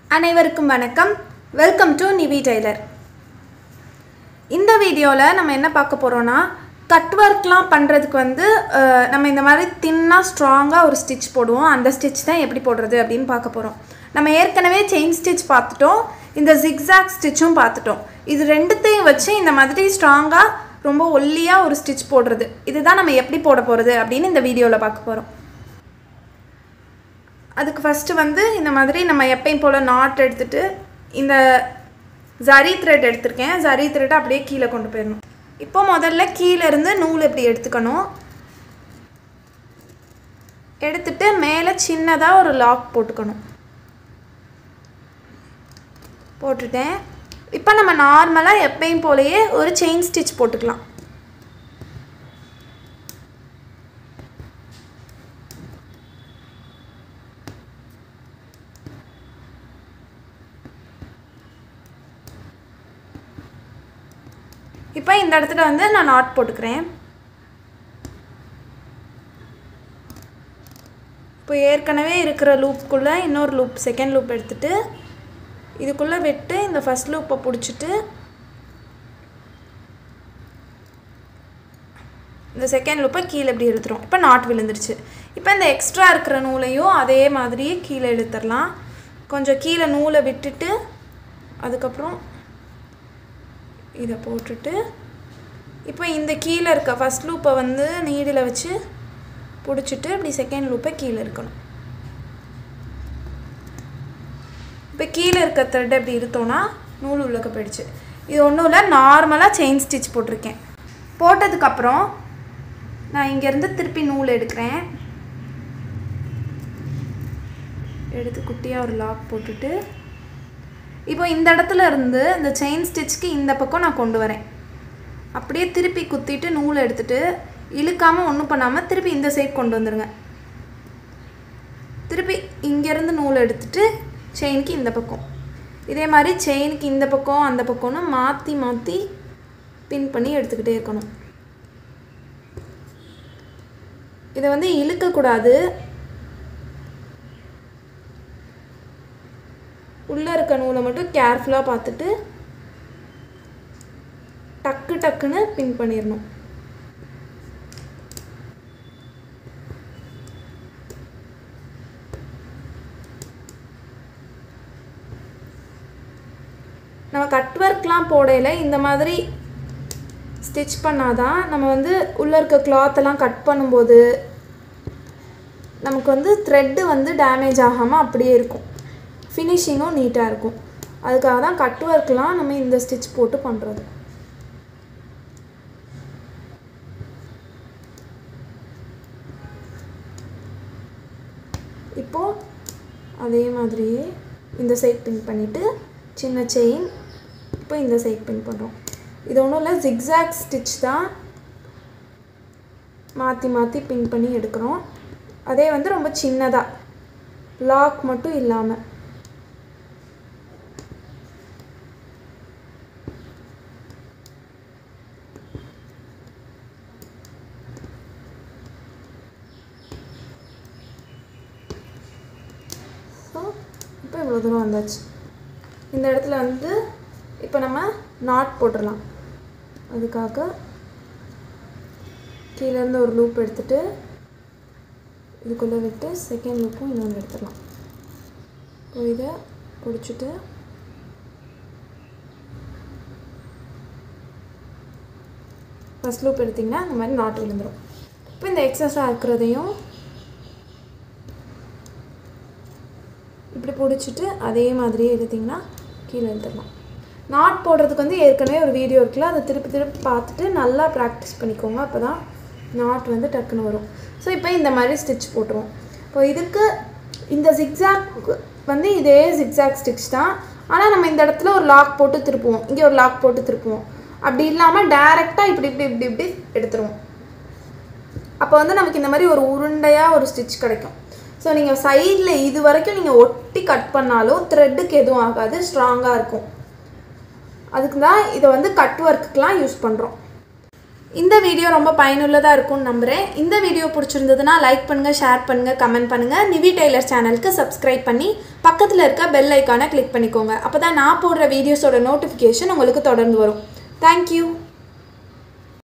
அனைவருக்கும் வணக்கம் welcome to Nivi Taylor இந்த வீடியோவில் நம்ம என்ன பார்க்க போகிறோன்னா கட் ஒர்க்லாம் பண்ணுறதுக்கு வந்து அஹ், நம்ம இந்த மாதிரி தின்னாக ஸ்ட்ராங்காக ஒரு ஸ்டிச் போடுவோம் அந்த ஸ்டிச் தான் எப்படி போடுறது அப்படின்னு பார்க்க போகிறோம் நம்ம ஏற்கனவே செயின் ஸ்டிச் பார்த்துட்டோம் இந்த ஜிக்ஸாக் ஸ்டிச்சும் பார்த்துட்டோம் இது ரெண்டுத்தையும் வச்சு இந்த மாதிரி ஸ்ட்ராங்காக ரொம்ப ஒல்லியாக ஒரு ஸ்டிச் போடுறது இதுதான் நம்ம எப்படி போட போகிறது அப்படின்னு இந்த வீடியோவில் பார்க்க போகிறோம் அதுக்கு ஃபஸ்ட்டு வந்து இந்த மாதிரி நம்ம எப்பயும் போல் நாட் எடுத்துட்டு இந்த ஜரி த்ரெட் எடுத்திருக்கேன் ஜரி த்ரெட்டை அப்படியே கீழே கொண்டு போயிடணும் இப்போ முதல்ல கீழே இருந்து நூல் இப்படி எடுத்துக்கணும் எடுத்துட்டு மேலே சின்னதாக ஒரு லாக் போட்டுக்கணும் போட்டுட்டேன் இப்போ நம்ம நார்மலாக எப்பயும் போலயே ஒரு செயின் ஸ்டிச் போட்டுக்கலாம் இப்போ இந்த இடத்துல வந்து நான் நாட் போட்டுக்கிறேன் இப்போ ஏற்கனவே இருக்கிற லூப்புக்குள்ளே இன்னொரு லூப் செகண்ட் லூப் எடுத்துட்டு இதுக்குள்ளே விட்டு இந்த ஃபஸ்ட் லூப்பை பிடிச்சிட்டு இந்த செகண்ட் லூப்பை கீழே இப்படி இழுத்துரும் இப்போ நாட் விழுந்துருச்சு இப்போ இந்த எக்ஸ்ட்ரா இருக்கிற நூலையும் அதே மாதிரியே கீழே இழுத்துடலாம் கொஞ்சம் கீழே நூலை விட்டுட்டு அதுக்கப்புறம் இதை போட்டுட்டு இப்போ இந்த கீழே இருக்க ஃபஸ்ட் லூப்பை வந்து நீடில் வச்சு பிடிச்சிட்டு இப்படி செகண்ட் லூப்பை கீழே இருக்கணும் இப்போ கீழே இருக்க த்ரெட் இப்படி இருத்தோன்னா நூல் உள்ளக்க போயிடுச்சு இது ஒன்றும் இல்லை நார்மலாக செயின் ஸ்டிச் போட்டிருக்கேன் போட்டதுக்கப்புறம் நான் இங்கேருந்து திருப்பி நூல் எடுக்கிறேன் எடுத்து குட்டியாக ஒரு லாக் போட்டுட்டு இப்போ இந்த இடத்துல இருந்து இந்த செயின் ஸ்டிச்சுக்கு இந்த பக்கம் நான் கொண்டு வரேன் அப்படியே திருப்பி குத்திட்டு நூலை எடுத்துட்டு இழுக்காமல் ஒன்றும் பண்ணாமல் திருப்பி இந்த சைட் கொண்டு வந்துடுங்க திருப்பி இங்கேருந்து நூலை எடுத்துட்டு செயினுக்கு இந்த பக்கம் இதே மாதிரி செயினுக்கு இந்த பக்கம் அந்த பக்கம்னு மாற்றி மாற்றி பின் பண்ணி எடுத்துக்கிட்டே இருக்கணும் இதை வந்து இழுக்கக்கூடாது உள்ளே இருக்க நூலை மட்டும் கேர்ஃபுல்லாக பார்த்துட்டு டக்கு டக்குன்னு பின் பண்ணிடணும் நம்ம கட் ஒர்க்லாம் போடையில் இந்த மாதிரி ஸ்டிச் பண்ணாதான் நம்ம வந்து உள்ளே இருக்க கிளாத்தெல்லாம் கட் பண்ணும்போது நமக்கு வந்து த்ரெட்டு வந்து டேமேஜ் ஆகாமல் அப்படியே இருக்கும் ஃபினிஷிங்கும் நீட்டாக இருக்கும் அதுக்காக தான் கட் ஒர்க்லாம் நம்ம இந்த ஸ்டிச் போட்டு பண்ணுறது இப்போது அதே மாதிரியே இந்த சைட் பின் பண்ணிவிட்டு சின்ன செயின் இப்போ இந்த சைட் பின் பண்ணுறோம் இது ஒன்றும் இல்லை ஜிக்ஸாக் ஸ்டிச் தான் மாற்றி மாற்றி பின் பண்ணி எடுக்கிறோம் அதே வந்து ரொம்ப சின்னதாக லாக் மட்டும் இல்லாமல் ஸோ இப்போ இவ்வளோ தூரம் வந்தாச்சு இந்த இடத்துல வந்து இப்போ நம்ம நாட் போட்டுடலாம் அதுக்காக கீழேருந்து ஒரு லூப் எடுத்துட்டு இதுக்குள்ளே விட்டு செகண்ட் லூப்பும் இன்னொன்று எடுத்துடலாம் இப்போ இதை பிடிச்சிட்டு ஃபஸ்ட் லூப் எடுத்திங்கன்னா இந்த மாதிரி நாட் விழுந்துடும் இப்போ இந்த எக்ஸஸாக இருக்கிறதையும் இப்படி பிடிச்சிட்டு அதே மாதிரியே எடுத்திங்கன்னா கீழே எழுத்துடலாம் நாட் போடுறதுக்கு வந்து ஏற்கனவே ஒரு வீடியோ இருக்குல்ல அதை திருப்பி திருப்பி பார்த்துட்டு நல்லா ப்ராக்டிஸ் பண்ணிக்கோங்க அப்போ தான் நாட் வந்து டக்குன்னு வரும் ஸோ இப்போ இந்த மாதிரி ஸ்டிச் போட்டுருவோம் இப்போ இதுக்கு இந்த ஜிக்ஸாக் வந்து இதே ஜிக்ஸாக் ஸ்டிச் தான் ஆனால் நம்ம இந்த இடத்துல ஒரு லாக் போட்டு திருப்புவோம் இங்கே ஒரு லாக் போட்டு திருப்புவோம் அப்படி இல்லாமல் டேரெக்டாக இப்படி இப்படி இப்படி இப்படி எடுத்துருவோம் அப்போ வந்து நமக்கு இந்த மாதிரி ஒரு உருண்டையாக ஒரு ஸ்டிச் கிடைக்கும் ஸோ நீங்கள் சைடில் இது வரைக்கும் நீங்கள் ஒட்டி கட் பண்ணாலும் த்ரெட்டுக்கு எதுவும் ஆகாது ஸ்ட்ராங்காக இருக்கும் அதுக்கு தான் இதை வந்து கட் ஒர்க்குக்கெலாம் யூஸ் பண்ணுறோம் இந்த வீடியோ ரொம்ப பயனுள்ளதாக இருக்கும்னு நம்புகிறேன் இந்த வீடியோ பிடிச்சிருந்ததுன்னா லைக் பண்ணுங்கள் ஷேர் பண்ணுங்கள் கமெண்ட் பண்ணுங்கள் நிவி டெய்லர் சேனலுக்கு சப்ஸ்கிரைப் பண்ணி பக்கத்தில் இருக்க பெல் ஐக்கானை கிளிக் பண்ணிக்கோங்க அப்போ தான் நான் போடுற வீடியோஸோட நோட்டிஃபிகேஷன் உங்களுக்கு தொடர்ந்து வரும் தேங்க்யூ